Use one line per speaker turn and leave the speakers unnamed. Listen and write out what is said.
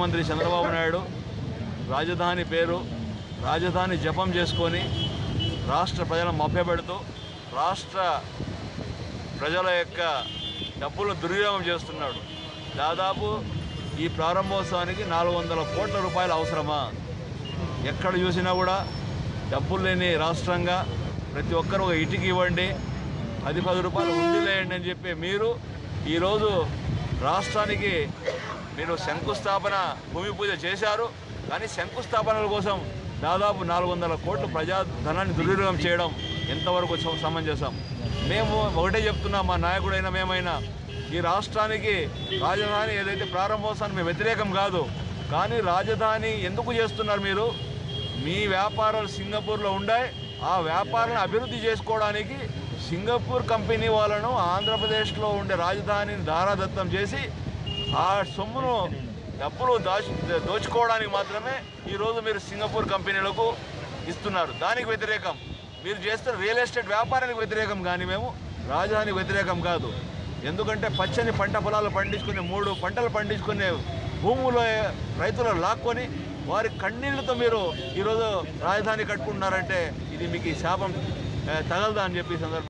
ముఖ్యమంత్రి చంద్రబాబు నాయుడు రాజధాని పేరు రాజధాని జపం చేసుకొని రాష్ట్ర ప్రజలను మభ్యపెడుతూ రాష్ట్ర ప్రజల యొక్క డబ్బులు దుర్వినియోగం చేస్తున్నాడు దాదాపు ఈ ప్రారంభోత్సవానికి నాలుగు వందల కోట్ల రూపాయలు అవసరమా ఎక్కడ చూసినా కూడా డబ్బులు లేని రాష్ట్రంగా ప్రతి ఒక్కరు ఒక ఇటుకి ఇవ్వండి పది పది రూపాయలు ఉండిలేయండి అని చెప్పి మీరు ఈరోజు రాష్ట్రానికి మీరు శంకుస్థాపన భూమి పూజ చేశారు కానీ శంకుస్థాపనల కోసం దాదాపు నాలుగు వందల కోట్లు ప్రజా ధనాన్ని దుర్వినియోగం చేయడం ఎంతవరకు స- సమంజసం మేము ఒకటే చెప్తున్నాం మా నాయకుడైనా మేమైనా ఈ రాష్ట్రానికి రాజధాని ఏదైతే ప్రారంభోత్సవానికి మేము వ్యతిరేకం కాదు కానీ రాజధాని ఎందుకు చేస్తున్నారు మీరు మీ వ్యాపారాలు సింగపూర్లో ఉండాయి ఆ వ్యాపారాలను అభివృద్ధి చేసుకోవడానికి సింగపూర్ కంపెనీ వాళ్ళను ఆంధ్రప్రదేశ్లో ఉండే రాజధానిని దారాదత్తం చేసి ఆ సొమ్మును డబ్బులు దాచి దోచుకోవడానికి మాత్రమే ఈరోజు మీరు సింగపూర్ కంపెనీలకు ఇస్తున్నారు దానికి వ్యతిరేకం మీరు చేస్తున్న రియల్ ఎస్టేట్ వ్యాపారానికి వ్యతిరేకం కానీ మేము రాజధానికి వ్యతిరేకం కాదు ఎందుకంటే పచ్చని పంట పొలాలు పండించుకునే మూడు పంటలు పండించుకునే భూములు రైతులు లాక్కొని వారి కన్నీళ్లతో మీరు ఈరోజు రాజధాని కట్టుకుంటున్నారంటే ఇది మీకు ఈ శాపం ఆ, తగలదా అని చెప్పి ఈ సందర్భంగా